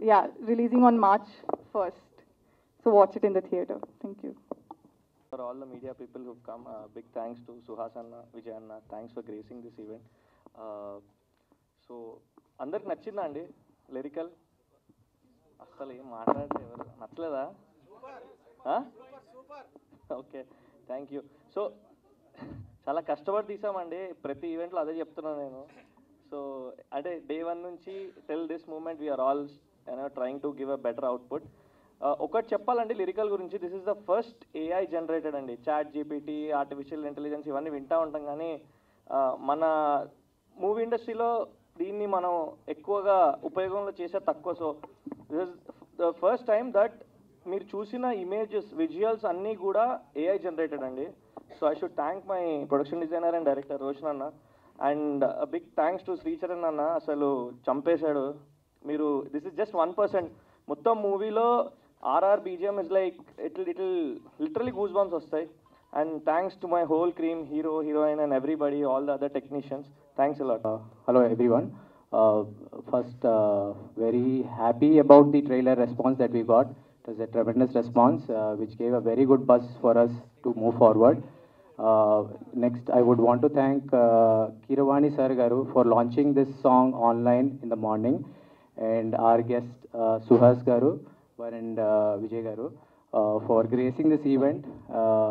yeah, releasing on March 1st. So watch it in the theater. Thank you. For all the media people who've come, uh, big thanks to Suhas Anna, Vijay Anna. Thanks for gracing this event. Uh, so అందరికి నచ్చిందా అండి lyrical అస్సలు ఏం మాట్లాడితే ఎవరు నచ్చలేదా okay thank you so చాలా కష్టపడి తీసామండి ప్రతి ఈవెంట్లో అదే చెప్తున్నాను నేను సో అంటే డే వన్ నుంచి till this moment we're all you know trying to give a better output ఒకటి చెప్పాలండి లిరికల్ గురించి this is the first AI generated అండి చాట్ జీపీటీ ఆర్టిఫిషియల్ ఇంటెలిజెన్స్ ఇవన్నీ వింటూ ఉంటాం కానీ uh, మన మూవీ ఇండస్ట్రీలో దీన్ని మనం ఎక్కువగా ఉపయోగంలో చేసే తక్కువ so this is the first time that మీరు చూసిన ఇమేజెస్ విజువల్స్ అన్నీ కూడా ఏఐ జనరేటెడ్ అండి so I should thank my production designer and director Roshan అన్న and big thanks to Sricharan అన్న అసలు చంపేశాడు మీరు this is just one percent మొత్తం మూవీలో RR BGM is like it it literally goosebumps వస్తాయి and thanks to my whole crew hero heroine and everybody all the other technicians thanks a lot hello everyone. Uh, first, uh, very happy about the trailer response that we got. It was a tremendous response, uh, which gave a very good buzz for us to move forward. Uh, next, I would want to thank uh, Kiravani Sir Garu for launching this song online in the morning, and our guest uh, Suhas Garu and uh, Vijay Garu uh, for gracing this event. Uh,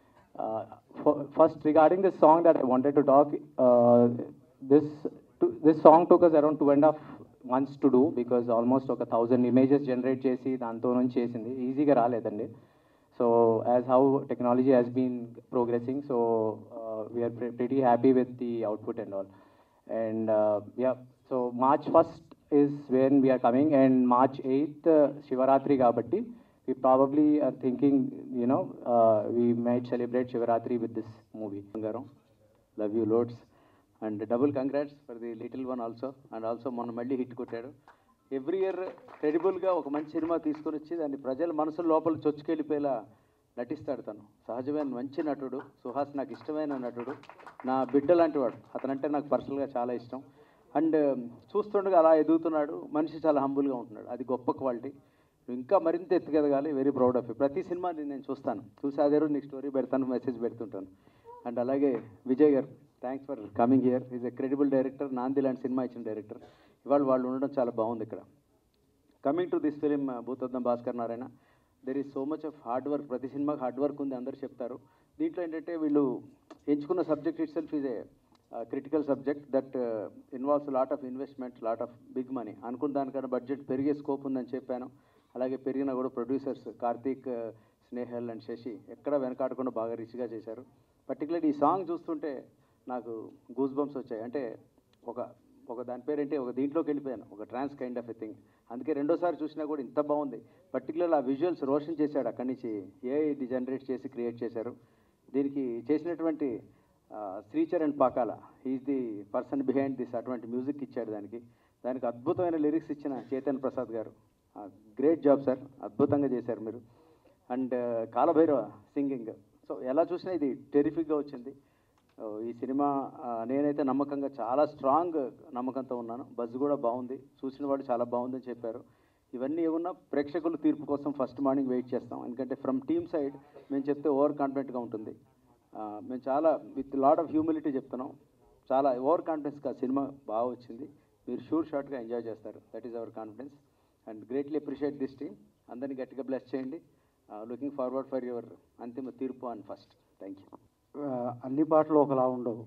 uh, for, first, regarding the song that I wanted to talk, uh, this to, this song took us around two and a half months to do because almost ఒక thousand images generate చేసి దాంతో నుంచి చేసింది ఈజీగా రాలేదండి so as how technology has been progressing so we're pretty happy with the output and all and yeah so March first is when we are coming and March 8th uh, Shivaratri కాబట్టి we probably are thinking you know uh, we might celebrate Shivaratri with this movie బంగారం love you loads and double congrats for the little one also and also మొన్న మళ్ళీ hit కొట్టాడు every year క్రెడిబుల్గా ఒక మంచి cinema తీసుకొని వచ్చి దాన్ని ప్రజల మనసుల లోపల చొచ్చుకెళ్ళిపోయేలా నటిస్తాడు తను సహజమైన మంచి నటుడు సుహాస్ నాకు ఇష్టమైన నటుడు నా బిడ్డ లాంటి వాడు అతనంటే నాకు పర్సనల్గా చాలా ఇష్టం అండ్ చూస్తుండగా అలా ఎదుగుతున్నాడు మనిషి చాలా హంబుల్గా ఉంటున్నాడు అది గొప్ప క్వాలిటీ ఇంకా మరింత ఎత్తుకెదగాలి వెరీ ప్రౌడ్ ఆఫ్ యూ ప్రతి సినిమా నేను చూస్తాను చూసి అదే రోజు నీకు స్టోరీ పెడతాను మెసేజ్ పెడుతుంటాను అండ్ అలాగే Vijay garu thanks for coming here is a credible director Naandhi లాంటి సినిమా ఇచ్చిన డైరెక్టర్ ఇవాళ వాళ్ళు ఉండడం చాలా బాగుంది ఇక్కడ coming to this film Bhoothaddam Bhaskar Narayana there is so much of hard work ప్రతి సినిమాకి హార్డ్ వర్క్ ఉంది అందరు చెప్తారు దీంట్లో ఏంటంటే వీళ్ళు ఎంచుకున్న subject itself is a critical subject that involves lot of investment lot of big money అనుకున్న దానికన్నా బడ్జెట్ పెరిగే స్కోప్ ఉందని చెప్పాను అలాగే పెరిగిన కూడా ప్రొడ్యూసర్స్ కార్తీక్ స్నేహల్ అండ్ శశి ఎక్కడ వెనకాడకుండా బాగా రిచ్గా చేశారు పర్టికులర్ ఈ సాంగ్ చూస్తుంటే నాకు గూస్ బంప్స్ వచ్చాయి అంటే ఒక ఒక దాని పేరేంటి ఒక దీంట్లోకి వెళ్ళిపోయాను ఒక trance kind of a thing అందుకే రెండోసారి చూసినా కూడా ఇంత బాగుంది పర్టికులర్ ఆ విజువల్స్ రోషన్ చేశాడు అక్కడి నుంచి ఏఐ జనరేట్ చేసి క్రియేట్ చేశారు దీనికి చేసినటువంటి ఆ, Sricharan Pakala is the person behind this అటువంటి మ్యూజిక్ ఇచ్చాడు దానికి దానికి అద్భుతమైన లిరిక్స్ ఇచ్చిన చేతన్ ప్రసాద్ గారు గ్రేట్ జాబ్ సార్ అద్భుతంగా చేశారు మీరు అండ్ కాలభైరవ సింగింగ్ సో ఎలా చూసినా ఇది టెరిఫిక్గా వచ్చింది ఓ, ఈ సినిమా ఆ, నేనైతే నమ్మకంగా చాలా స్ట్రాంగ్ నమ్మకంతో ఉన్నాను బజ్ కూడా బాగుంది చూసిన వాళ్ళు చాలా బాగుందని చెప్పారు ఇవన్నీ ఏమన్నా ప్రేక్షకుల తీర్పు కోసం ఫస్ట్ మార్నింగ్ వెయిట్ చేస్తాం ఎందుకంటే ఫ్రమ్ టీమ్ సైడ్ మేము చెప్తే ఓవర్ కాన్ఫిడెంట్గా ఉంటుంది ఆ, మేము చాలా విత్ లాట్ ఆఫ్ హ్యూమిలిటీ చెప్తున్నాం చాలా ఓవర్ కాన్ఫిడెన్స్గా సినిమా బాగా వచ్చింది మీరు షూర్ షార్ట్గా ఎంజాయ్ చేస్తారు that is our confidence and greatly appreciate this team అందరినీ గట్టిగా బ్లెస్ చేయండి లుకింగ్ ఫార్వర్డ్ ఫర్ యువర్ అంతిమ తీర్పు అండ్ ఫస్ట్ థ్యాంక్ యూ ఆ, అన్ని పాటలు ఒకలా ఉండవు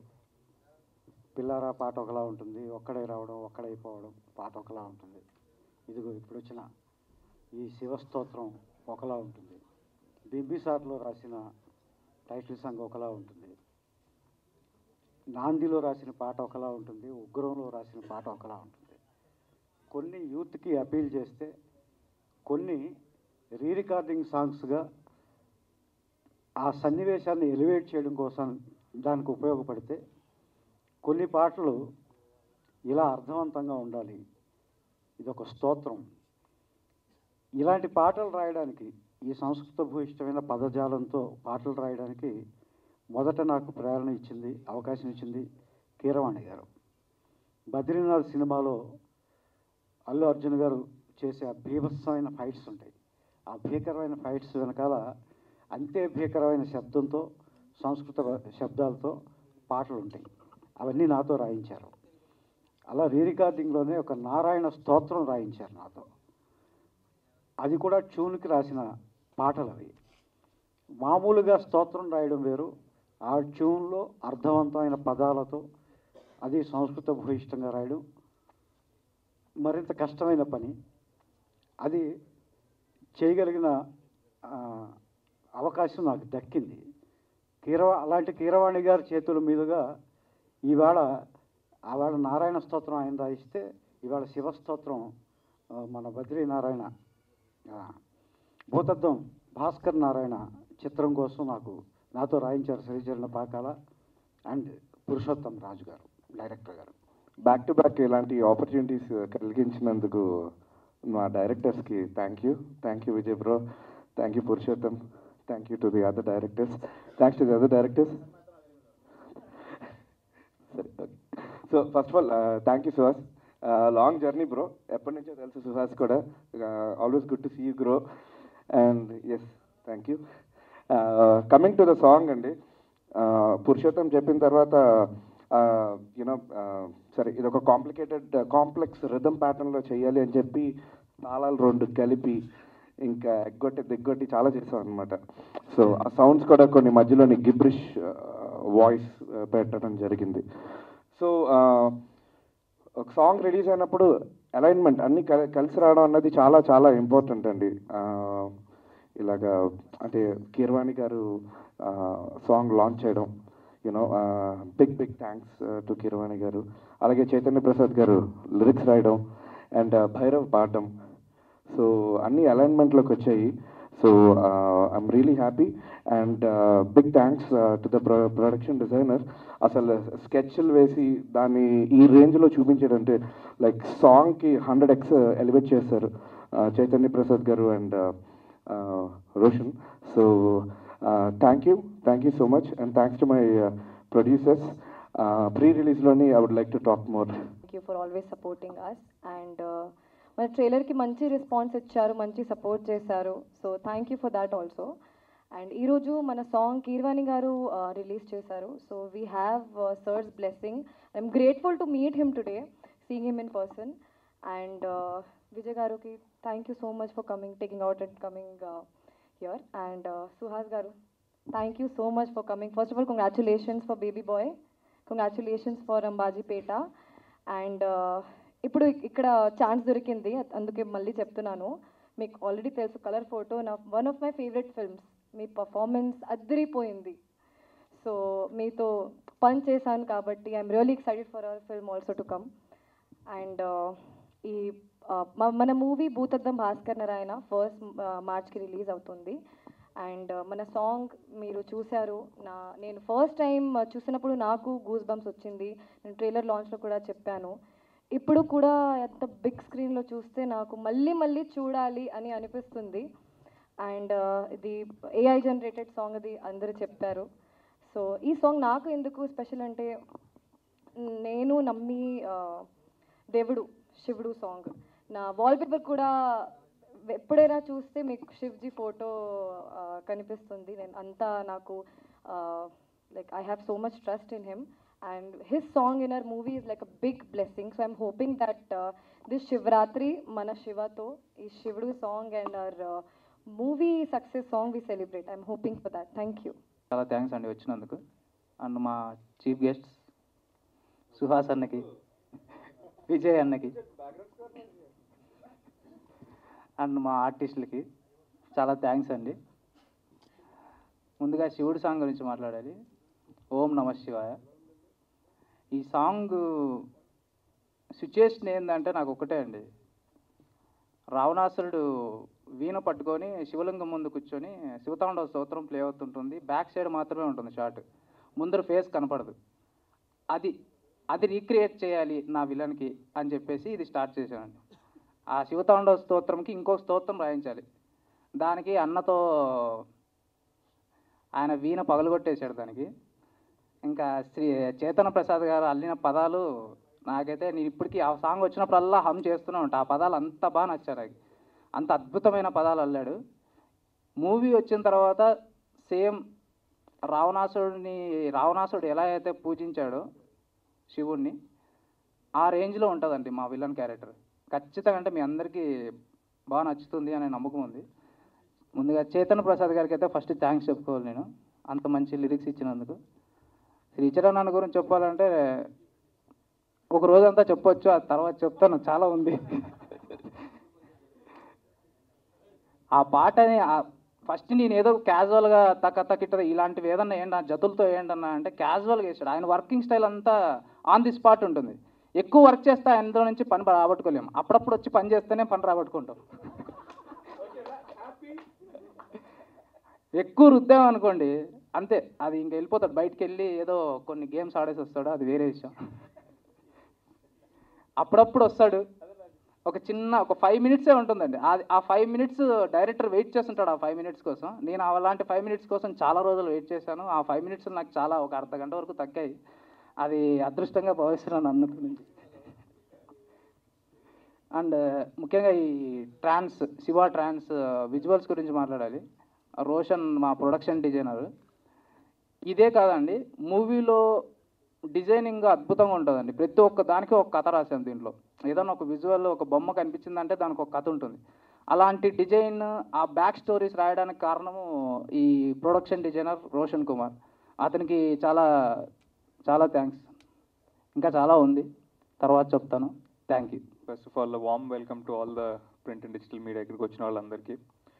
పిల్లారా పాట ఒకలా ఉంటుంది ఒక్కడే రావడం ఒక్కడైపోవడం పాట ఒకలా ఉంటుంది ఇదిగో ఇప్పుడు వచ్చిన ఈ శివస్తోత్రం ఒకలా ఉంటుంది బింబిసార్లో రాసిన టైటిల్ సాంగ్ ఒకలా ఉంటుంది నాందిలో రాసిన పాట ఒకలా ఉంటుంది ఉగ్రంలో రాసిన పాట ఒకలా ఉంటుంది కొన్ని యూత్కి అపీల్ చేస్తే కొన్ని రీ రికార్డింగ్ సాంగ్స్గా ఆ సన్నివేశాన్ని ఎలివేట్ చేయడం కోసం దానికి ఉపయోగపడితే కొన్ని పాటలు ఇలా అర్థవంతంగా ఉండాలి ఇది ఒక స్తోత్రం ఇలాంటి పాటలు రాయడానికి ఈ సంస్కృత భూయిష్టమైన పదజాలంతో పాటలు రాయడానికి మొదట నాకు ప్రేరణ ఇచ్చింది అవకాశం ఇచ్చింది కీరవాణి గారు బద్రీనాథ్ సినిమాలో అల్లు అర్జున్ గారు చేసే ఆ భీభత్సమైన ఫైట్స్ ఉంటాయి ఆ భీకరమైన ఫైట్స్ వెనకాల అంతే భీకరమైన శబ్దంతో సంస్కృత శబ్దాలతో పాటలు ఉంటాయి అవన్నీ నాతో రాయించారు అలా రీ రికార్డింగ్లోనే ఒక నారాయణ స్తోత్రం రాయించారు నాతో అది కూడా ట్యూన్కి రాసిన పాటలు అవి మామూలుగా స్తోత్రం రాయడం వేరు ఆ ట్యూన్లో అర్థవంతమైన పదాలతో అది సంస్కృత భూయిష్టంగా రాయడం మరింత కష్టమైన పని అది చేయగలిగిన ఆ, అవకాశం నాకు దక్కింది కీరవా అలాంటి కీరవాణి గారి చేతుల మీదుగా ఈవేళ ఆవేళ నారాయణ స్తోత్రం ఆయన రాయిస్తే ఇవాళ శివస్తోత్రం ఆ, మన బద్రీనారాయణ ఆ, భూతద్దం భాస్కర్ నారాయణ చిత్రం కోసం నాకు నాతో రాయించారు Sricharan Pakala and Purushottam Raju garu director garu back to back ఇలాంటి ఆపర్చునిటీస్ కలిగించినందుకు మా డైరెక్టర్స్కి thank you thank you Vijay bro thank you Purushottam thank you to the other directors thanks to the other directors సరే okay so first of all thank you Suhas long journey bro ఎప్పటి నుంచో తెలుసు సుహాస్ కూడా always good to see you grow and yes thank you coming to the song అండి Uh, Purushottam చెప్పిన తర్వాత you know సరే ఇది ఒక కాంప్లికేటెడ్ కాంప్లెక్స్ రిథమ్ ప్యాటర్న్లో చేయాలి అని చెప్పి తాళాలు రెండు కలిపి ఇంకా ఎగ్గొట్టి దిగ్గొట్టి చాలా చేసాం అనమాట సో ఆ సౌండ్స్ కూడా కొన్ని మధ్యలోని గిబ్రిష్ వాయిస్ పెట్టడం జరిగింది సో ఒక సాంగ్ రిలీజ్ అయినప్పుడు అలైన్మెంట్ అన్ని కల- కలిసి రావడం అన్నది చాలా చాలా ఇంపార్టెంట్ అండి ఆ, ఇలాగా అంటే కీర్వాణి గారు సాంగ్ లాంచ్ చేయడం you know big big thanks to Keeravani garu అలాగే చైతన్య ప్రసాద్ గారు లిరిక్స్ రాయడం అండ్ భైరవ్ పాడడం సో అన్ని అలైన్మెంట్లోకి వచ్చాయి so I'm really happy and big thanks to the production designer అసలు స్కెచ్లు వేసి దాన్ని ఈ రేంజ్లో చూపించాడంటే లైక్ సాంగ్కి హండ్రెడ్ ఎక్స్ ఎలివేట్ చేశారు uh, Chaitanya Prasad garu and Roshan so thank you thank you so much and thanks to my producers pre రిలీజ్లోని I would like to talk more thank you for always supporting us and మన ట్రైలర్కి మంచి response ఇచ్చారు మంచి support చేశారు so thank you for that also and ఈరోజు మన song Keeravani garu release చేశారు so we have sir's blessing I'm grateful to meet him today seeing him in person and Vijay గారుకి thank you so much for coming taking out and coming here and Suhas garu thank you so much for coming first of all congratulations for baby boy congratulations for Ambajipeta and ఇప్పుడు ఇక్కడ chance దొరికింది అందుకే మళ్ళీ చెప్తున్నాను మీకు already తెలుసు colour photo నా one of my favourite films మీ పర్ఫార్మెన్స్ అద్దరిపోయింది సో మీతో పని చేశాను కాబట్టి I'm really excited for our film also to come and ఈ uh, మ- మన మూవీ భూతద్దం భాస్కర్ నారాయణ ఫస్ట్ మార్చ్కి రిలీజ్ అవుతుంది అండ్ మన సాంగ్ మీరు చూశారు నా నేను ఫస్ట్ టైం చూసినప్పుడు నాకు గూస్ బంప్స్ వచ్చింది నేను ట్రైలర్ లాంచ్లో కూడా చెప్పాను ఇప్పుడు కూడా ఎంత బిగ్ స్క్రీన్లో చూస్తే నాకు మళ్ళీ మళ్ళీ చూడాలి అని అనిపిస్తుంది అండ్ ఇది ఏఐ జనరేటెడ్ సాంగ్ అది అందరూ చెప్పారు సో ఈ సాంగ్ నాకు ఎందుకు స్పెషల్ అంటే నేను నమ్మి ఆ, దేవుడు శివుడు సాంగ్ నా వాల్పేపర్ కూడా ఎప్పుడైనా చూస్తే మీకు శివ్జీ ఫోటో కనిపిస్తుంది నేను అంతా నాకు like I have so much trust in him and his song in our movie is like a big blessing so I'm hoping that this Shivaratri మన శివతో ఈ Shivudu song and our movie success song we celebrate I'm hoping for that thank you చాలా thanks అండి వచ్చినందుకు and మా chief guests Suhas అన్నకి విజయ్ అన్నకి and మా ఆర్టిస్టులకి చాలా థ్యాంక్స్ అండి ముందుగా శివుడు సాంగ్ గురించి మాట్లాడాలి ఓం నమ శివాయ ఈ సాంగ్ సిచ్యుయేషన్ ఏంటంటే నాకు ఒకటే అండి రావణాసురుడు వీణ పట్టుకొని శివలింగం ముందు కూర్చొని శివతాండవ స్తోత్రం ప్లే అవుతుంటుంది బ్యాక్ సైడ్ మాత్రమే ఉంటుంది షాట్ ముందర ఫేస్ కనపడదు అది అది రీక్రియేట్ చేయాలి నా విలన్కి అని చెప్పేసి ఇది స్టార్ట్ చేశానండి ఆ శివతాండవ స్తోత్రంకి ఇంకో స్తోత్రం రాయించాలి దానికి అన్నతో ఆయన వీణ పగలగొట్టేశాడు దానికి ఇంకా శ్రీ చేతన ప్రసాద్ గారు అల్లిన పదాలు నాకైతే నేను ఇప్పటికీ ఆ సాంగ్ వచ్చినప్పుడల్లా హమ్ చేస్తూనే ఉంటా ఆ పదాలు అంత బాగా నచ్చారు నాకు అంత అద్భుతమైన పదాలు అల్లాడు మూవీ వచ్చిన తర్వాత సేమ్ రావణాసుడిని రావణాసుడు ఎలా అయితే పూజించాడో శివుణ్ణి ఆ రేంజ్లో ఉంటుందండి మా విలన్ క్యారెక్టర్ ఖచ్చితంగా అంటే మీ అందరికీ బాగా నచ్చుతుంది అనే నమ్మకం ఉంది ముందుగా చేతన్ ప్రసాద్ గారికి అయితే ఫస్ట్ థ్యాంక్స్ చెప్పుకోవాలి నేను అంత మంచి లిరిక్స్ ఇచ్చినందుకు శ్రీచరణ్ అన్న గురించి చెప్పాలంటే ఒక రోజంతా చెప్పొచ్చు ఆ తర్వాత చెప్తాను చాలా ఉంది ఆ పాటని ఫస్ట్ నేను ఏదో క్యాజువల్గా తక్క తక్కిట ఇలాంటివి ఏదన్నా ఏంటి జతులతో ఏంటన్నా అంటే క్యాజువల్గా వేసాడు ఆయన వర్కింగ్ స్టైల్ అంతా ఆన్ ది స్పాట్ ఉంటుంది ఎక్కువ వర్క్ చేస్తే అందులో నుంచి పని రాబట్టుకోలేము అప్పుడప్పుడు వచ్చి పని చేస్తేనే పని రాబట్టుకుంటాం ఎక్కువ రుద్దామనుకోండి అంతే అది ఇంక వెళ్ళిపోతాడు బయటికి వెళ్ళి ఏదో కొన్ని గేమ్స్ ఆడేసి వస్తాడు అది వేరే విషయం అప్పుడప్పుడు వస్తాడు ఒక చిన్న ఒక ఫైవ్ మినిట్సే ఉంటుందండి అది ఆ ఫైవ్ మినిట్స్ డైరెక్టర్ వెయిట్ చేస్తుంటాడు ఆ ఫైవ్ మినిట్స్ కోసం నేను అలాంటి ఫైవ్ మినిట్స్ కోసం చాలా రోజులు వెయిట్ చేశాను ఆ ఫైవ్ మినిట్స్ నాకు చాలా ఒక అర్ధ గంట వరకు తగ్గాయి అది అదృష్టంగా భావిస్తున్నాను అన్న గురించి అండ్ ముఖ్యంగా ఈ ట్రాన్స్ శివ ట్రాన్స్ విజువల్స్ గురించి మాట్లాడాలి రోషన్ మా ప్రొడక్షన్ డిజైనర్ ఇదే కాదండి మూవీలో డిజైనింగ్ అద్భుతంగా ఉంటుందండి ప్రతి ఒక్క దానికి ఒక కథ రాశాను దీంట్లో ఏదైనా ఒక విజువల్ ఒక బొమ్మ కనిపించిందంటే దానికి ఒక కథ ఉంటుంది అలాంటి డిజైన్ ఆ బ్యాక్ స్టోరీస్ రాయడానికి కారణము ఈ ప్రొడక్షన్ డిజైనర్ రోషన్ కుమార్ అతనికి చాలా చాలా థ్యాంక్స్ ఇంకా చాలా ఉంది తర్వాత చెప్తాను thank you first of all warm welcome to all the print and digital media ఇక్కడికి వచ్చిన వాళ్ళందరికీ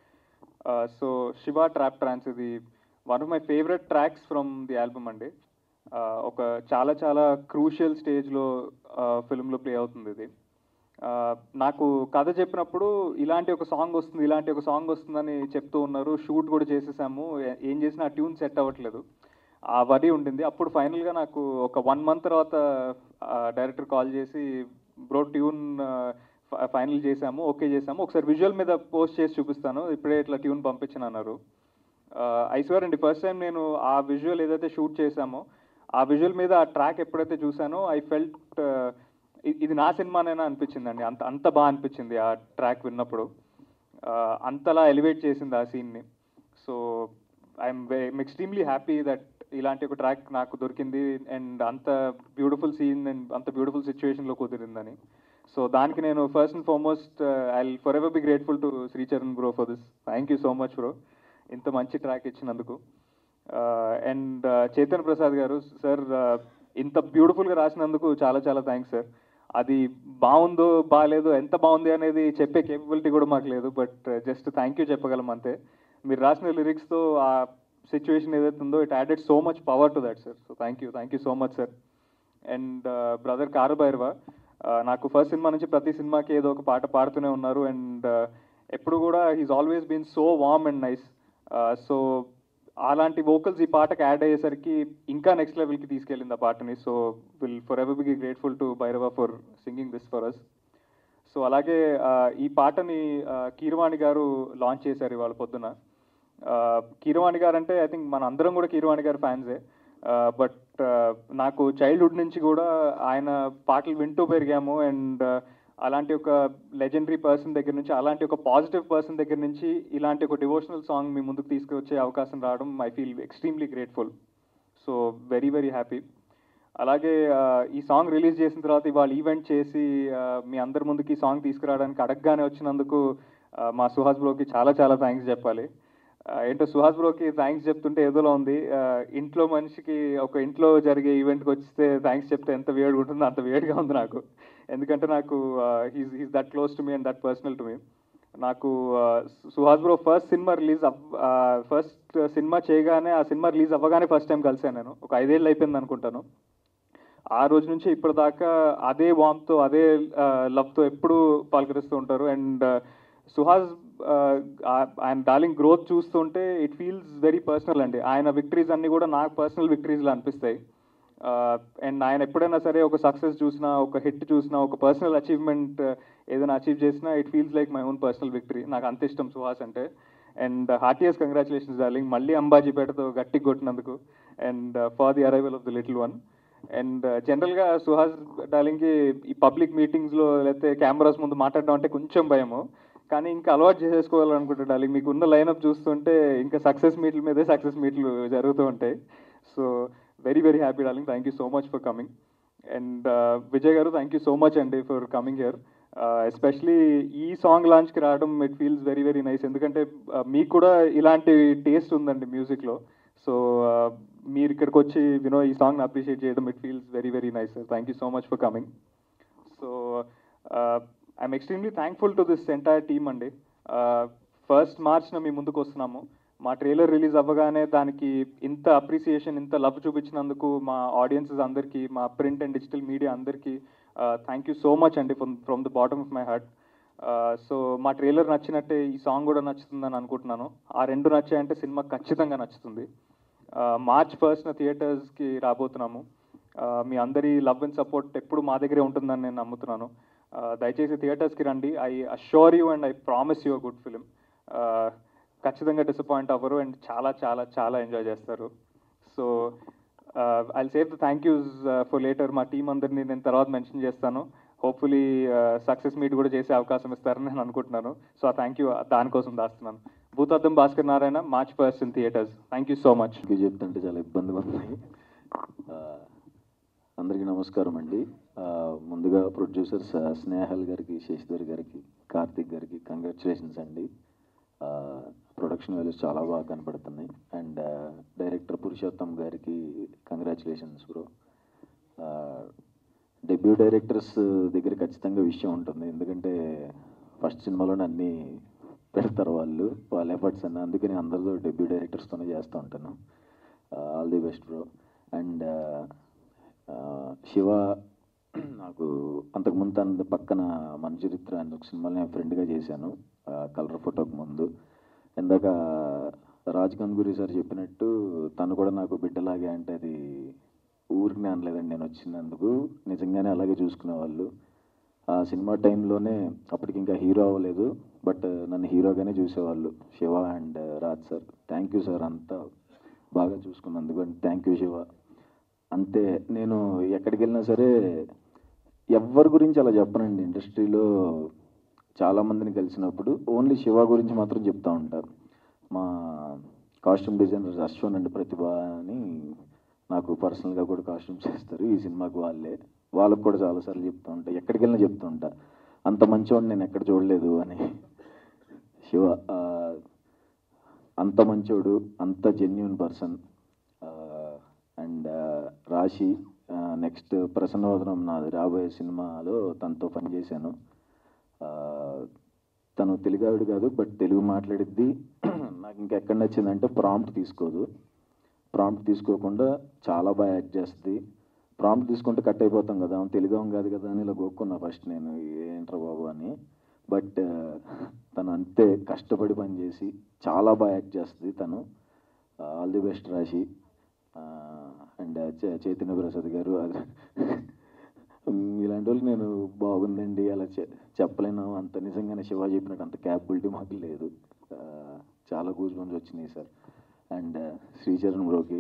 సో శివ ట్రాప్ ట్రాన్స్ ఇది one of my favourite tracks from the album అండి Uh, ఒక చాలా చాలా క్రూషియల్ స్టేజ్లో ఫిల్మ్లో ప్లే అవుతుంది ఇది Uh, నాకు కథ చెప్పినప్పుడు ఇలాంటి ఒక సాంగ్ వస్తుంది ఇలాంటి ఒక సాంగ్ వస్తుందని చెప్తూ ఉన్నారు షూట్ కూడా చేసేసాము ఏ- ఏం చేసినా ఆ ట్యూన్ సెట్ అవ్వట్లేదు ఆ వరి ఉండింది అప్పుడు ఫైనల్గా నాకు ఒక వన్ మంత్ తర్వాత డైరెక్టర్ కాల్ చేసి బ్రో ట్యూన్ ఫైనల్ చేసాము ఓకే చేసాము ఒకసారి విజువల్ మీద పోస్ట్ చేసి చూపిస్తాను ఇప్పుడే ఇట్లా ట్యూన్ పంపించిన అన్నారు ఐశ్వర్ అండి ఫస్ట్ టైం నేను ఆ విజువల్ ఏదైతే షూట్ చేశామో ఆ విజువల్ మీద ఆ ట్రాక్ ఎప్పుడైతే చూసానో ఐ ఫెల్ట్ ఇది నా సినిమానేనా అనిపించిందండి అంత అంత బాగా అనిపించింది ఆ ట్రాక్ విన్నప్పుడు Uh, అంతలా ఎలివేట్ చేసింది ఆ సీన్ని so I'm extremely happy that ఇలాంటి ఒక ట్రాక్ నాకు దొరికింది అండ్ అంత బ్యూటిఫుల్ సీన్ అండ్ అంత బ్యూటిఫుల్ సిచ్యువేషన్లో కుదిరిందని సో దానికి నేను first and foremost I forever be grateful to Sricharan bro for this thank you so much bro ఇంత మంచి ట్రాక్ ఇచ్చినందుకు అండ్ చేతన్ ప్రసాద్ గారు సార్ ఇంత బ్యూటిఫుల్గా రాసినందుకు చాలా చాలా థ్యాంక్స్ సార్ అది బాగుందో బాగాలేదో ఎంత బాగుంది అనేది చెప్పే కేపబిలిటీ కూడా మాకు లేదు బట్ జస్ట్ థ్యాంక్ యూ చెప్పగలం అంతే మీరు రాసిన లిరిక్స్తో ఆ సిచ్యువేషన్ ఏదైతే ఉందో it added so much power to that sir so thank you thank you so much sir and brother Kalabhairava నాకు ఫస్ట్ సినిమా నుంచి ప్రతి సినిమాకి ఏదో ఒక పాట పాడుతూనే ఉన్నారు అండ్ ఎప్పుడు కూడా he's always been so warm and nice so అలాంటి వోకల్స్ ఈ పాటకి యాడ్ అయ్యేసరికి ఇంకా నెక్స్ట్ లెవెల్కి తీసుకెళ్ళింది ఆ పాటని so will forever be grateful to Bhairava for singing this for us so అలాగే ఆ, ఈ పాటని ఆ, కీరవాణి గారు లాంచ్ చేశారు ఇవాళ పొద్దున ఆ, కీరవాణి గారు అంటే ఐ థింక్ మన అందరం కూడా కీరవాణి గారు ఫ్యాన్సే బట్ నాకు చైల్డ్హుడ్ నుంచి కూడా ఆయన పాటలు వింటూ పెరిగాము అండ్ అలాంటి ఒక లెజెండరీ పర్సన్ దగ్గర నుంచి అలాంటి ఒక పాజిటివ్ పర్సన్ దగ్గర నుంచి ఇలాంటి ఒక డివోషనల్ సాంగ్ మీ ముందుకు తీసుకొచ్చే అవకాశం రావడం I feel extremely grateful so very very happy అలాగే ఆ, ఈ సాంగ్ రిలీజ్ చేసిన తర్వాత ఇవాళ ఈవెంట్ చేసి ఆ, మీ అందరి ముందుకి ఈ సాంగ్ తీసుకురావడానికి అడగగానే వచ్చినందుకు ఆ, మా సుహాస్ బ్రోకి చాలా చాలా థ్యాంక్స్ చెప్పాలి ఆ, ఏంటో సుహాస్ బ్రోకి థ్యాంక్స్ చెప్తుంటే ఏదోలా ఉంది ఆ, ఇంట్లో మనిషికి ఒక ఇంట్లో జరిగే ఈవెంట్కి వస్తే థ్యాంక్స్ చెప్తే ఎంత వేడిగా ఉంటుందో అంత వేడిగా ఉంది నాకు ఎందుకంటే నాకు he's he's that close to me and that personal to me నాకు ఆ, Suhas bro first cinema release first cinema చేయగానే ఆ సినిమా రిలీజ్ అవ్వగానే ఫస్ట్ టైం కలిసాను నేను ఒక ఐదేళ్ళు అయిపోయింది అనుకుంటాను ఆ రోజు నుంచి ఇప్పటిదాకా అదే వామ్తో అదే లవ్తో ఎప్పుడు పలకరిస్తూ ఉంటారు అండ్ సుహాస్ ఆయన డార్లింగ్ గ్రోత్ చూస్తుంటే ఇట్ ఫీల్స్ వెరీ పర్సనల్ అండి ఆయన విక్టరీస్ అన్ని కూడా నాకు పర్సనల్ విక్టరీస్లా అనిపిస్తాయి అండ్ ఆయన ఎప్పుడైనా సరే ఒక సక్సెస్ చూసినా ఒక హిట్ చూసినా ఒక పర్సనల్ అచీవ్మెంట్ ఏదైనా అచీవ్ చేసినా it feels like my own personal victory నాకు అంత ఇష్టం సుహాస్ అంటే అండ్ హార్టియస్ కంగ్రాచులేషన్స్ డార్లింగ్ మళ్ళీ అంబాజీపేటతో గట్టి కొట్టినందుకు and for the arrival of the little one and జనరల్గా సుహాస్ డార్లింగ్కి ఈ పబ్లిక్ మీటింగ్స్లో లేకపోతే కెమెరాస్ ముందు మాట్లాడడం అంటే కొంచెం భయము కానీ ఇంకా అలవాటు చేసేసుకోవాలనుకుంటే డార్లింగ్ మీకు ఉన్న లైనప్ చూస్తుంటే ఇంకా సక్సెస్ మీట్ల మీదే సక్సెస్ మీట్లు జరుగుతూ ఉంటాయి so very very happy darling thank you so much for coming and Vijay garu thank you so much అండి ఫర్ కమింగ్ హియర్ ఎస్పెషలీ ఈ సాంగ్ లాంచ్కి రావడం it feels very very nice ఎందుకంటే uh, మీకు కూడా ఇలాంటి టేస్ట్ ఉందండి మ్యూజిక్లో సో మీరు ఇక్కడికి వచ్చి వినో ఈ సాంగ్ని అప్రిషియేట్ చేయడం it feels very very nice thank you so much for coming so I'm extremely thankful to this entire team అండి ఫస్ట్ మార్చ్న మీ ముందుకు వస్తున్నాము మా ట్రైలర్ రిలీజ్ అవ్వగానే దానికి ఇంత అప్రిసియేషన్ ఇంత లవ్ చూపించినందుకు మా ఆడియన్సెస్ అందరికీ మా ప్రింట్ అండ్ డిజిటల్ మీడియా అందరికీ థ్యాంక్ యూ సో మచ్ అండి from from the bottom of my heart so మా ట్రైలర్ నచ్చినట్టే ఈ సాంగ్ కూడా నచ్చుతుందని అనుకుంటున్నాను ఆ రెండు నచ్చాయంటే సినిమా ఖచ్చితంగా నచ్చుతుంది మార్చ్ ఫస్ట్న థియేటర్స్కి రాబోతున్నాము Uh, మీ అందరి లవ్ అండ్ సపోర్ట్ ఎప్పుడు మా దగ్గరే ఉంటుందని నేను నమ్ముతున్నాను Uh, దయచేసి థియేటర్స్కి రండి I assure you and I promise you good film ఖచ్చితంగా డిసప్పాయింట్ అవ్వరు అండ్ చాలా చాలా చాలా ఎంజాయ్ చేస్తారు so I save the thank yous for later మా టీం అందరినీ నేను తర్వాత మెన్షన్ చేస్తాను హోప్ఫుల్లీ సక్సెస్ మీట్ కూడా చేసే అవకాశం ఇస్తారని నేను అనుకుంటున్నాను సో ఆ థ్యాంక్ యూ దానికోసం దాస్తున్నాను Bhoothaddam Bhaskar Narayana March first in theatres thank you so much ఇంక చెప్తుంటే చాలా ఇబ్బందిగా ఉంది ఆ, అందరికీ నమస్కారం అండి ఆ, ముందుగా ప్రొడ్యూసర్స్ ఆ, స్నేహల్ గారికి శశిధర్ గారికి కార్తిక్ గారికి కంగ్రాచులేషన్స్ అండి ప్రొడక్షన్ వాల్యూస్ చాలా బాగా కనపడుతున్నాయి అండ్ డైరెక్టర్ పురుషోత్తం గారికి కంగ్రాచులేషన్స్ బ్రో డెబ్యూ డైరెక్టర్స్ దగ్గర ఖచ్చితంగా విషయం ఉంటుంది ఎందుకంటే ఫస్ట్ సినిమాలోనే అన్నీ పెడతారు వాళ్ళు వాళ్ళ ఎఫర్ట్స్ అన్న అందుకని అందరితో డెబ్యూ డైరెక్టర్స్తోనే చేస్తూ ఉంటాను all the best bro and Shiva నాకు అంతకుముందు తన పక్కన మన చరిత్ర అని ఒక సినిమాలో నేను ఫ్రెండ్గా చేశాను కలర్ ఫోటోకి ముందు ఇందాక రాజ్ గంగూరి సార్ చెప్పినట్టు తను కూడా నాకు బిడ్డలాగే అంటే అది ఊరికి అనలేదండి నేను వచ్చినందుకు నిజంగానే అలాగే చూసుకునేవాళ్ళు ఆ సినిమా టైంలోనే అప్పటికి ఇంకా హీరో అవ్వలేదు బట్ నన్ను హీరోగానే చూసేవాళ్ళు Shiva and Raj sir thank you sir అంతా బాగా చూసుకున్నందుకు అండ్ థ్యాంక్ యూ శివ అంతే నేను ఎక్కడికి వెళ్ళినా సరే ఎవరి గురించి అలా చెప్పనండి ఇండస్ట్రీలో చాలామందిని కలిసినప్పుడు ఓన్లీ శివ గురించి మాత్రం చెప్తా ఉంటారు మా costume designer Ashwan and Pratibha అని నాకు పర్సనల్గా కూడా కాస్ట్యూమ్స్ చేస్తారు ఈ సినిమాకి వాళ్ళే వాళ్ళకు కూడా చాలాసార్లు చెప్తూ ఉంటా ఎక్కడికి వెళ్ళినా చెప్తూ ఉంటా అంత మంచివాడిని నేను ఎక్కడ చూడలేదు అని శివ ఆ, అంత మంచోడు అంత genuine person and Rashi next Prasannavadanam నాది రాబోయే సినిమాలో తనతో పనిచేశాను ఆ, తను తెలుగావిడు కాదు బట్ తెలుగు మాట్లాడిద్ది నాకు ఇంకా ఎక్కడ నచ్చిందంటే ప్రాంప్ట్ తీసుకోదు ప్రాంప్ట్ తీసుకోకుండా చాలా బాగా యాక్ట్ చేస్తుంది ప్రాంప్ట్ తీసుకుంటే కట్ అయిపోతాం కదా ఆమె తెలుగు ఆమె కాదు కదా అని ఇలా గోక్కున్నా ఫస్ట్ నేను ఏంట్రా బాబు అని బట్ తను అంతే కష్టపడి పనిచేసి చాలా బాగా యాక్ట్ చేస్తుంది తను all the best Rashi and Chaitanya Prasad garu అది ఇలాంటి వాళ్ళు నేను బాగుందండి అలా చె- చెప్పలేను అంత నిజంగానే శివ చెప్పినట్టు అంత క్యాపబిలిటీ మాకు లేదు ఆ, చాలా గూజ్ బంప్స్ వచ్చినాయి సార్ అండ్ శ్రీచరణ్ బ్రోకి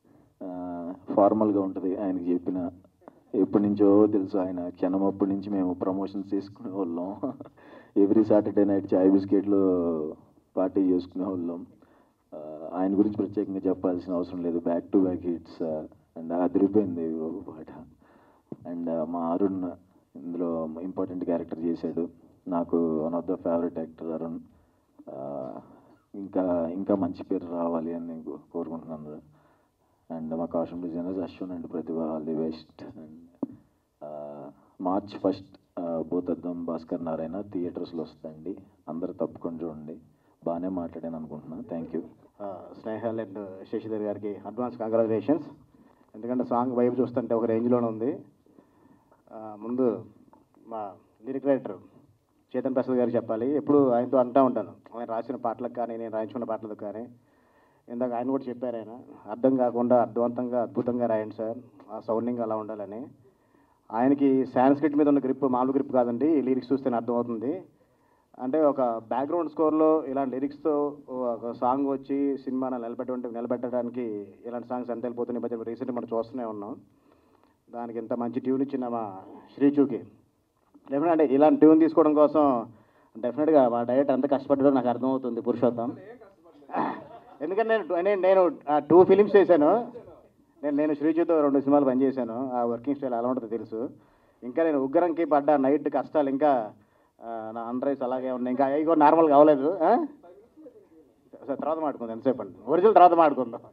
ఫార్మల్గా ఉంటుంది ఆయనకి చెప్పిన ఎప్పటి నుంచో తెలుసు ఆయన క్షణం అప్పటి నుంచి మేము ప్రమోషన్స్ చేసుకునే వాళ్ళం ఎవ్రీ సాటర్డే నైట్ చాయ్ బిస్కెట్లు పార్టీ చేసుకునే వాళ్ళం ఆ, ఆయన గురించి ప్రత్యేకంగా చెప్పాల్సిన అవసరం లేదు back to back hits and అదిరిపోయింది ఈ పాట అండ్ మా అరుణ్ ఇందులో ఇంపార్టెంట్ క్యారెక్టర్ చేశాడు నాకు one of the favourite actor Arun ఆ, ఇంకా ఇంకా మంచి పేరు రావాలి అని నేను కో- కోరుకుంటున్నాను అండ్ మా costume designers Ashwan and Pratibha all the best and March first Bhoothaddam Bhaskar Narayana థియేటర్స్లో వస్తుందండి అందరూ తప్పకుండా చూడండి బాగానే మాట్లాడాను అనుకుంటున్నాను thank you Snehal and Shashidhar గారికి అడ్వాన్స్ కంగ్రాచులేషన్స్ ఎందుకంటే సాంగ్ వైపు చూస్తుంటే ఒక రేంజ్లోనే ఉంది ఆ, ముందు మా లిరిక్ రైటర్ చేతన్ ప్రసాద్ గారికి చెప్పాలి ఎప్పుడు ఆయనతో అంటూ ఉంటాను ఆయన రాసిన పాటలకు కానీ నేను రాయించుకున్న పాటలకు కానీ ఇందాక ఆయన కూడా చెప్పారు ఆయన అర్థం కాకుండా అర్థవంతంగా అద్భుతంగా రాయండి సార్ ఆ సౌండింగ్ అలా ఉండాలని ఆయనకి సాంస్క్రిట్ మీద ఉన్న గ్రిప్ మామూలు గ్రిప్ కాదండి లిరిక్స్ చూస్తేనే అర్థమవుతుంది అంటే ఒక బ్యాక్గ్రౌండ్ స్కోర్లో ఇలాంటి లిరిక్స్తో ఒక సాంగ్ వచ్చి సినిమా నిలబెట్ట నిలబెట్టడానికి ఇలాంటి సాంగ్స్ ఎంత వెళ్ళిపోతున్నాయి మధ్య రీసెంట్గా మనం చూస్తూనే ఉన్నాం దానికి ఇంత మంచి ట్యూన్ ఇచ్చిన మా శ్రీచూకి డెఫినెట్ అంటే ఇలాంటి ట్యూన్ తీసుకోవడం కోసం డెఫినెట్గా మా డైరెక్టర్ ఎంత కష్టపడ్డాడో నాకు అర్థమవుతుంది పురుషోత్తం ఎందుకంటే నేను నేను నేను టూ ఫిలిమ్స్ చేశాను నేను నేను శ్రీజుతో రెండు సినిమాలు పనిచేశాను ఆ వర్కింగ్ స్టైల్ ఎలా ఉంటుందో తెలుసు ఇంకా నేను ఉగ్రంకి పడ్డ నైట్ కష్టాలు ఇంకా ఆ, నా అండర్ ఐస్ అలాగే ఉన్నాయి ఇంకా అవి కూడా నార్మల్గా అవ్వలేదు ఆ? సరే తర్వాత మాట్లాడుకుందాం ఎంతసేపు అండి ఒరిజినల్ తర్వాత మాట్లాడుకుందాం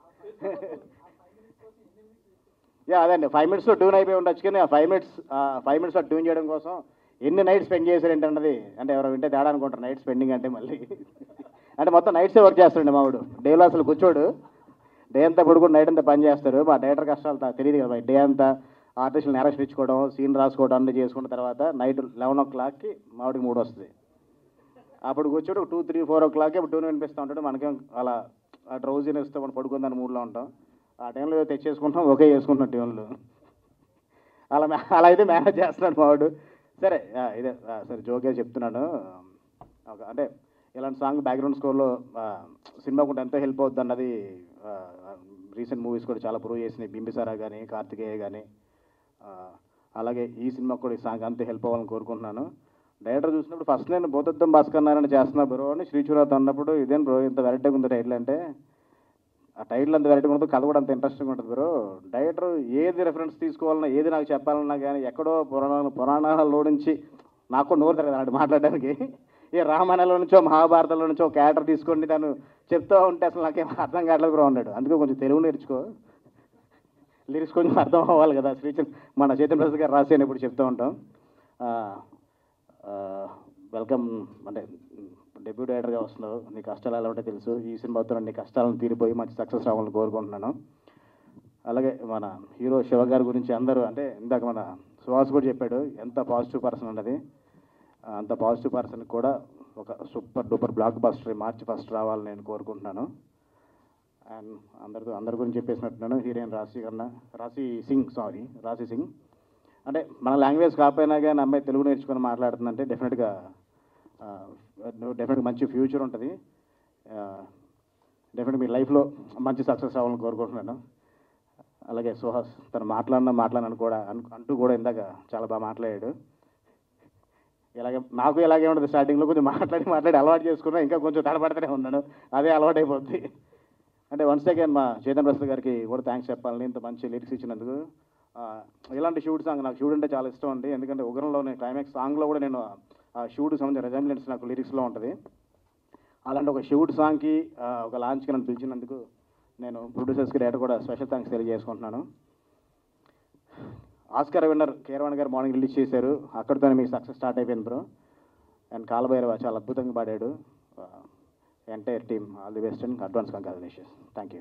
యా అదే అండి ఫైవ్ మినిట్స్లో ట్యూన్ అయిపోయి ఉండొచ్చు కానీ ఆ ఫైవ్ మినిట్స్ ఫైవ్ మినిట్స్లో ట్యూన్ చేయడం కోసం ఎన్ని నైట్ స్పెండ్ చేశారు ఏంటన్నది అంటే ఎవరు వింటే తేడా అనుకుంటారు నైట్ స్పెండింగ్ అంటే మళ్ళీ అంటే మొత్తం నైట్సే వర్క్ చేస్తాడండి మావాడు డేలో అసలు కూర్చోడు డే అంతా పడుకుని నైట్ అంతా పని చేస్తారు మా డైరెక్టర్ కష్టాలు తా- తెలియదు కదా డే అంతా ఆర్టిస్టులు నేరేషన్ ఇచ్చుకోవడం సీన్ రాసుకోవడం అన్నీ చేసుకున్న తర్వాత నైట్ లెవెన్ ఓ క్లాక్కి మావిడికి మూడు వస్తుంది అప్పుడు కూర్చోడు టూ త్రీ ఫోర్ ఓ క్లాక్కి ఇప్పుడు ట్యూన్ వినిపిస్తూ ఉంటాడు మనకేం అలా ఆ డ్రౌజీనెస్తో మనం పడుకుందని మూడ్లో ఉంటాం ఆ టైంలో ఏదో తెచ్చేసుకుంటాం ఓకే చేసుకుంటాం ట్యూన్లు అలా మే- అలా అయితే మేనేజ్ చేస్తున్నాడు మావాడు సరే ఆ, ఇదే ఆ, సరే జోకే చెప్తున్నాను ఒక అంటే ఇలాంటి సాంగ్ బ్యాక్గ్రౌండ్ స్కోర్లో సినిమా కూడా ఎంతో హెల్ప్ అవుతుంది అన్నది రీసెంట్ మూవీస్ కూడా చాలా ప్రూవ్ చేసినాయి బింబిసారా కానీ కార్తికేయ కానీ అలాగే ఈ సినిమా కూడా ఈ సాంగ్ అంతే హెల్ప్ అవ్వాలని కోరుకుంటున్నాను డైరెక్టర్ చూసినప్పుడు ఫస్ట్ నేను భూతత్వం భాస్కర్ నారాయణ చేస్తున్నా బ్రో అని శ్రీచురాత్ అన్నప్పుడు ఇదేం బ్రో ఇంత వెరైటీగా ఉంది టైటిల్ అంటే ఆ టైటిల్ అంత వెరైటీగా ఉంటుంది కథ కూడా అంత ఇంట్రెస్టింగ్ ఉంటుంది బ్రో డైరెక్టర్ ఏది రెఫరెన్స్ తీసుకోవాలన్నా ఏది నాకు చెప్పాలన్నా కానీ ఎక్కడో పురాణ పురాణాలలో నుంచి నాకు కూడా నోరు తిరగదు అలాంటి మాట్లాడడానికి ఏ రామాయణంలో నుంచో మహాభారతంలో నుంచో క్యారెక్టర్ తీసుకొని తను చెప్తూ ఉంటే అసలు నాకేం అర్థం కావట్లేదు బ్రో అన్నాడు అందుకే కొంచెం తెలుగు నేర్చుకో లిరిక్స్ కొంచెం అర్థం అవ్వాలి కదా శ్రీచంద్ మన చైతన్య ప్రసాద్ గారు రాసి అని ఇప్పుడు చెప్తూ ఉంటాం వెల్కమ్ అంటే డెబ్యూ డైరెక్టర్గా వస్తున్నావు నీ కష్టాలు ఎలా ఉంటాయో తెలుసు ఈ సినిమాతో నీ కష్టాలను తీరిపోయి మంచి సక్సెస్ రావాలని కోరుకుంటున్నాను అలాగే మన హీరో శివ గారి గురించి అందరూ అంటే ఇందాక మన సుహాస్ కూడా చెప్పాడు ఎంత పాజిటివ్ పర్సన్ అన్నది ఆ, అంత పాజిటివ్ పర్సన్ కూడా ఒక super duper blockbuster March first రావాలని నేను కోరుకుంటున్నాను అండ్ అందరితో అందరి గురించి చెప్పేసినట్టున్నాను హీరోయిన్ రాశి కన్నా రాశి సింగ్ సారీ రాశి సింగ్ అంటే మన లాంగ్వేజ్ కాకపోయినా కానీ అమ్మాయి తెలుగు నేర్చుకొని మాట్లాడుతుందంటే డెఫినెట్గా డెఫినెట్గా మంచి ఫ్యూచర్ ఉంటుంది డెఫినెట్ మీ లైఫ్లో మంచి సక్సెస్ అవ్వాలని కోరుకుంటున్నాను అలాగే సుహాస్ తను మాట్లాడిన మాట్లాడనని కూడా అను- అంటూ కూడా ఇందాక చాలా బాగా మాట్లాడాడు ఇలాగే నాకు ఇలాగే ఉంటుంది స్టార్టింగ్లో కొంచెం మాట్లాడి మాట్లాడి అలవాటు చేసుకున్నా ఇంకా కొంచెం తడబడుతూనే ఉన్నాను అదే అలవాటు అయిపోద్ది అంటే వన్స్ అగైన్ మా చేతన్ ప్రసాద్ గారికి కూడా థ్యాంక్స్ చెప్పాలని ఇంత మంచి లిరిక్స్ ఇచ్చినందుకు ఆ, ఇలాంటి షూట్ సాంగ్ నాకు షూట్ అంటే చాలా ఇష్టం అండి ఎందుకంటే ఉగ్రంలో నేను క్లైమాక్స్ సాంగ్లో కూడా నేను ఆ షూట్ సంబంధించిన రెజంబ్లెన్స్ నాకు లిరిక్స్లో ఉంటుంది అలాంటి ఒక షూట్ సాంగ్కి ఆ, ఒక లాంచ్కి నన్ను పిలిచినందుకు నేను ప్రొడ్యూసర్స్కి డైరెక్టర్ కూడా స్పెషల్ థ్యాంక్స్ తెలియజేసుకుంటున్నాను Oscar winner Keeravani garu morning release చేశారు అక్కడితోనే మీకు సక్సెస్ స్టార్ట్ అయిపోయింది బ్రో అండ్ కాలభైరవ చాలా అద్భుతంగా పాడాడు entire team all the best and advance congratulations thank you